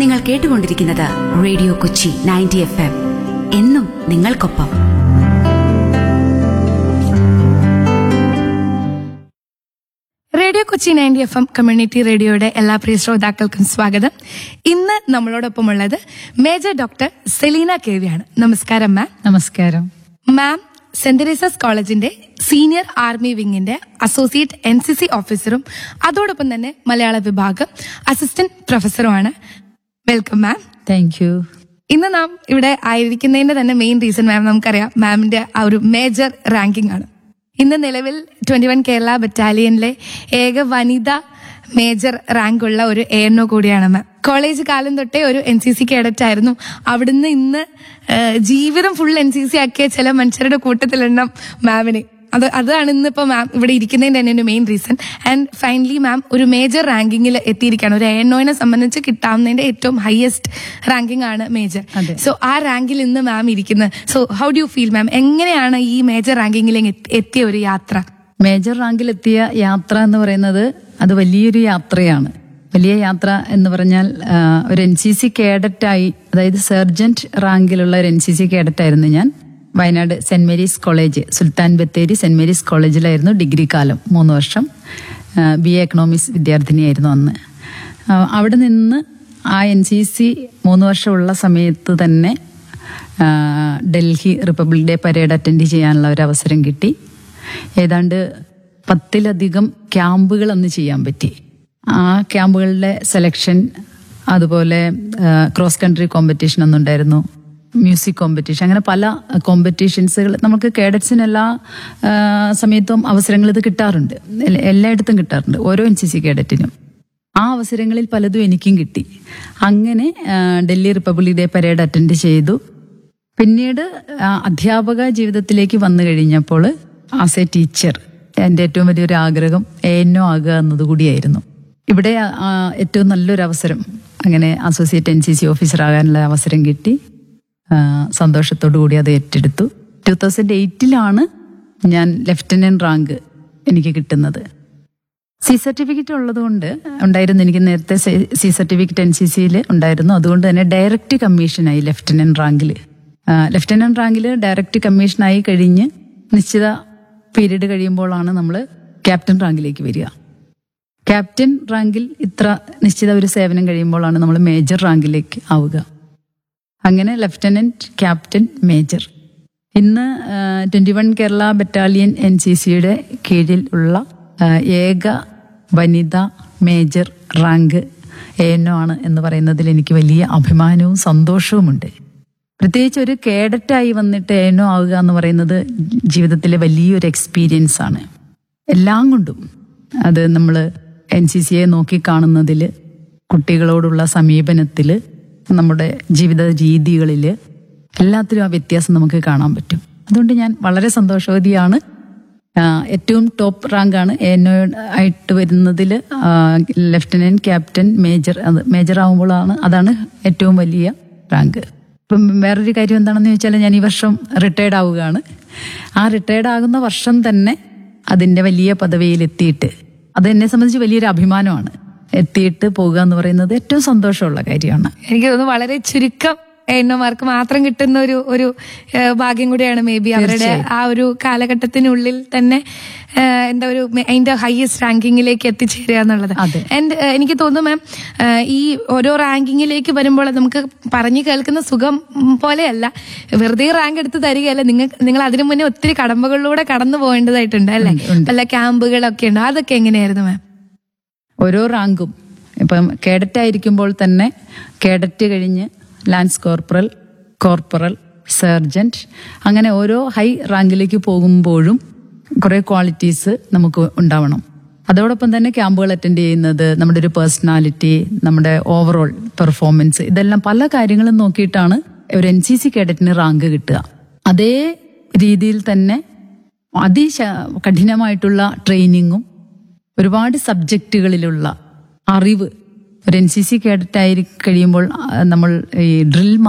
നിങ്ങൾ കേട്ടുകൊണ്ടിരിക്കുന്നത് radio Kochi ninety F M എന്നും നിങ്ങൾക്കൊപ്പം radio Kochi ninety F M community റേഡിയോയുടെ എല്ലാ പ്രിയ ശ്രോതാക്കൾക്കും സ്വാഗതം ഇന്ന് നമ്മളോടൊപ്പമുള്ളത് മേജർ ഡോക്ടർ സെലീന കേവിയാണ് നമസ്കാരം മാം നമസ്കാരം മാം സെന്റ് തെരേസസ് കോളേജിന്റെ സീനിയർ ആർമി വിങ്ങിന്റെ അസോസിയേറ്റ് എൻ സി സി ഓഫീസറും അതോടൊപ്പം തന്നെ മലയാള വിഭാഗം അസിസ്റ്റന്റ് പ്രൊഫസറുമാണ് വെൽക്കം മാം താങ്ക് യു ഇന്ന് നാം ഇവിടെ ആയിരിക്കുന്നതിന്റെ തന്നെ മെയിൻ റീസൺ മാം നമുക്കറിയാം മാമിന്റെ ആ ഒരു മേജർ റാങ്കിംഗ് ആണ് ഇന്ന് നിലവിൽ ട്വന്റി വൺ കേരള ബറ്റാലിയനിലെ ഏക വനിത മേജർ റാങ്ക് ഉള്ള ഒരു എ എൻ ഒ കൂടിയാണ് മാം കോളേജ് കാലം തൊട്ടേ ഒരു എൻ സി സി കേഡറ്റ് ആയിരുന്നു അവിടുന്ന് ഇന്ന് ആ, ജീവിതം ഫുൾ എൻ സി സി ആക്കിയ ചില മനുഷ്യരുടെ കൂട്ടത്തിലുണ്ടാവും മാമിന് അത് അതാണ് ഇന്നിപ്പോ മാം ഇവിടെ ഇരിക്കുന്നതിന്റെ തന്നെ ഒരു main reason and finally ma'am ഒരു മേജർ റാങ്കിങ്ങിൽ എത്തിയിരിക്കുകയാണ് ഒരു എ എൻ ഒനെ സംബന്ധിച്ച് കിട്ടാവുന്നതിന്റെ ഏറ്റവും ഹയസ്റ്റ് റാങ്കിങ് ആണ് മേജർ അതെ. സോ ആ റാങ്കിൽ ഇന്ന് മാം ഇരിക്കുന്നത് so how do feel ma'am എങ്ങനെയാണ് ഈ മേജർ റാങ്കിങ്ങിലേക്ക് എത്തിയ ഒരു യാത്ര മേജർ റാങ്കിലെത്തിയ യാത്ര എന്ന് പറയുന്നത് അത് വലിയൊരു യാത്രയാണ് വലിയ യാത്ര എന്ന് പറഞ്ഞാൽ ആ, ഒരു എൻ സി സി കേഡറ്റായി അതായത് സർജന്റ് റാങ്കിലുള്ള ഒരു എൻ സി സി കേഡറ്റായിരുന്നു ഞാൻ Wayanad saint Mary's college Sultan Bathery saint Mary's കോളേജിലായിരുന്നു ഡിഗ്രി കാലം മൂന്ന് വർഷം ബി എ എക്കണോമിക്സ് വിദ്യാർത്ഥിനിയായിരുന്നു അന്ന് ആ, അവിടെ നിന്ന് ആ എൻ സി സി മൂന്ന് വർഷമുള്ള സമയത്ത് തന്നെ ആ, Delhi republic day parade attend ചെയ്യാനുള്ള ഒരു അവസരം കിട്ടി ഏതാണ്ട് പത്തിലധികം ക്യാമ്പുകൾ അന്ന് ചെയ്യാൻ പറ്റി ആ ക്യാമ്പുകളുടെ സെലക്ഷൻ അതുപോലെ ക്രോസ് കൺട്രി കോമ്പറ്റീഷൻ ഒന്നുണ്ടായിരുന്നു മ്യൂസിക് കോമ്പറ്റീഷൻ അങ്ങനെ പല കോമ്പറ്റീഷൻസുകൾ നമുക്ക് കേഡറ്റ്സിന് എല്ലാ ആ, സമയത്തും അവസരങ്ങൾ ഇത് കിട്ടാറുണ്ട് എല്ല- എല്ലായിടത്തും കിട്ടാറുണ്ട് ഓരോ എൻ സി സി കേഡറ്റിനും ആ അവസരങ്ങളിൽ പലതും എനിക്കും കിട്ടി അങ്ങനെ ആ, Delhi republic day parade attend ചെയ്തു പിന്നീട് ആ, അധ്യാപക ജീവിതത്തിലേക്ക് വന്നു കഴിഞ്ഞപ്പോൾ ആസ് എ ടീച്ചർ എൻ്റെ ഏറ്റവും വലിയൊരു ആഗ്രഹം എ എൻ ഒ ആകുക എന്നതുകൂടിയായിരുന്നു ഇവിടെ ആ, ഏറ്റവും നല്ലൊരു അവസരം അങ്ങനെ associate N C C officer ആകാനുള്ള അവസരം കിട്ടി ആ, സന്തോഷത്തോടു കൂടി അത് ഏറ്റെടുത്തു ടൂ തൗസൻഡ് എയ്റ്റിലാണ് ഞാൻ ലെഫ്റ്റനന്റ് റാങ്ക് എനിക്ക് കിട്ടുന്നത് സി സർട്ടിഫിക്കറ്റ് ഉള്ളതുകൊണ്ട് ഉണ്ടായിരുന്നു എനിക്ക് നേരത്തെ സി സർട്ടിഫിക്കറ്റ് എൻ സി സിയിൽ ഉണ്ടായിരുന്നു അതുകൊണ്ട് തന്നെ ഡയറക്റ്റ് കമ്മീഷനായി ലെഫ്റ്റനന്റ് റാങ്കിൽ ലെഫ്റ്റനന്റ് റാങ്കിൽ ഡയറക്റ്റ് കമ്മീഷനായി കഴിഞ്ഞ് നിശ്ചിത പീരീഡ് കഴിയുമ്പോഴാണ് നമ്മൾ ക്യാപ്റ്റൻ റാങ്കിലേക്ക് വരിക ക്യാപ്റ്റൻ റാങ്കിൽ ഇത്ര നിശ്ചിത ഒരു സേവനം കഴിയുമ്പോഴാണ് നമ്മൾ മേജർ റാങ്കിലേക്ക് ആവുക അങ്ങനെ ലെഫ്റ്റനന്റ് ക്യാപ്റ്റൻ മേജർ ഇന്ന് twenty one Kerala battalion N C സിയുടെ കീഴിൽ ഉള്ള ആ, ഏക വനിത major rank A N O ആണ് എന്ന് പറയുന്നതിൽ എനിക്ക് വലിയ അഭിമാനവും സന്തോഷവുമുണ്ട് പ്രത്യേകിച്ച് ഒരു കേഡറ്റായി വന്നിട്ട് എ എൻ ഒ ആവുക എന്ന് പറയുന്നത് ജീവിതത്തിലെ വലിയൊരു എക്സ്പീരിയൻസ് ആണ് എല്ലാം കൊണ്ടും അത് നമ്മൾ എൻ സി സിയെ നോക്കിക്കാണുന്നതിൽ കുട്ടികളോടുള്ള സമീപനത്തിൽ നമ്മുടെ ജീവിത രീതികളിൽ എല്ലാത്തിലും ആ വ്യത്യാസം നമുക്ക് കാണാൻ പറ്റും അതുകൊണ്ട് ഞാൻ വളരെ സന്തോഷവതിയാണ് ആ, ഏറ്റവും ടോപ്പ് റാങ്കാണ് എൻ ഒ ആയിട്ട് വരുന്നതിൽ ലെഫ്റ്റനന്റ് ക്യാപ്റ്റൻ മേജർ അത് മേജർ ആകുമ്പോഴാണ് അതാണ് ഏറ്റവും വലിയ റാങ്ക് ഇപ്പം വേറൊരു കാര്യം എന്താണെന്ന് ചോദിച്ചാൽ ഞാൻ ഈ വർഷം റിട്ടയർഡ് ആവുകയാണ് ആ റിട്ടയർഡ് ആകുന്ന വർഷം തന്നെ അതിന്റെ വലിയ പദവിയിൽ എത്തിയിട്ട് അത് എന്നെ സംബന്ധിച്ച് വലിയൊരു അഭിമാനമാണ് എത്തിയിട്ട് പോകുക എന്ന് പറയുന്നത് ഏറ്റവും സന്തോഷമുള്ള കാര്യമാണ് എനിക്ക് തോന്നുന്നു വളരെ ചുരുക്കം എണ്ണമാർക്ക് മാത്രം കിട്ടുന്ന ഒരു ഒരു ഏഹ്, ഭാഗ്യം കൂടിയാണ് മേ ബി അവരുടെ ആ ഒരു കാലഘട്ടത്തിനുള്ളിൽ തന്നെ ഏഹ്, എന്താ ഒരു മെ- അതിന്റെ ഹയസ്റ്റ് റാങ്കിങ്ങിലേക്ക് എത്തിച്ചേരുക എന്നുള്ളത് അതെ. ആൻഡ് എനിക്ക് തോന്നുന്നു മാം ഈ ഓരോ റാങ്കിങ്ങിലേക്ക് വരുമ്പോൾ നമുക്ക് പറഞ്ഞു കേൾക്കുന്ന സുഖം ഉം, പോലെയല്ല വെറുതെ റാങ്ക് എടുത്ത് തരികയല്ല നിങ്ങൾ നിങ്ങൾ അതിനു മുന്നേ ഒത്തിരി കടമ്പകളിലൂടെ കടന്നു പോകേണ്ടതായിട്ടുണ്ട് അല്ലെ പല ക്യാമ്പുകളൊക്കെ ഉണ്ട് അതൊക്കെ എങ്ങനെയായിരുന്നു മാം ഓരോ റാങ്കും ഇപ്പം കേഡറ്റ് ആയിരിക്കുമ്പോൾ തന്നെ കേഡറ്റ് കഴിഞ്ഞ് ലാൻസ് കോർപ്പറൽ കോർപ്പറൽ സർജന്റ് അങ്ങനെ ഓരോ ഹൈ റാങ്കിലേക്ക് പോകുമ്പോഴും കുറെ ക്വാളിറ്റീസ് നമുക്ക് ഉണ്ടാവണം അതോടൊപ്പം തന്നെ ക്യാമ്പുകൾ അറ്റൻഡ് ചെയ്യുന്നത് നമ്മുടെ ഒരു പേഴ്സണാലിറ്റി നമ്മുടെ ഓവറോൾ പെർഫോമൻസ് ഇതെല്ലാം പല കാര്യങ്ങളും നോക്കിയിട്ടാണ് ഒരു എൻ സി സി കേഡറ്റിന് റാങ്ക് കിട്ടുക അതേ രീതിയിൽ തന്നെ അതിശ കഠിനമായിട്ടുള്ള ട്രെയിനിങ്ങും ഒരുപാട് സബ്ജക്റ്റുകളിലുള്ള അറിവ് ഒരു എൻ സി സി കേഡറ്റ് ആയി കഴിയുമ്പോൾ ആ, നമ്മൾ ഈ ഡ്രിൽ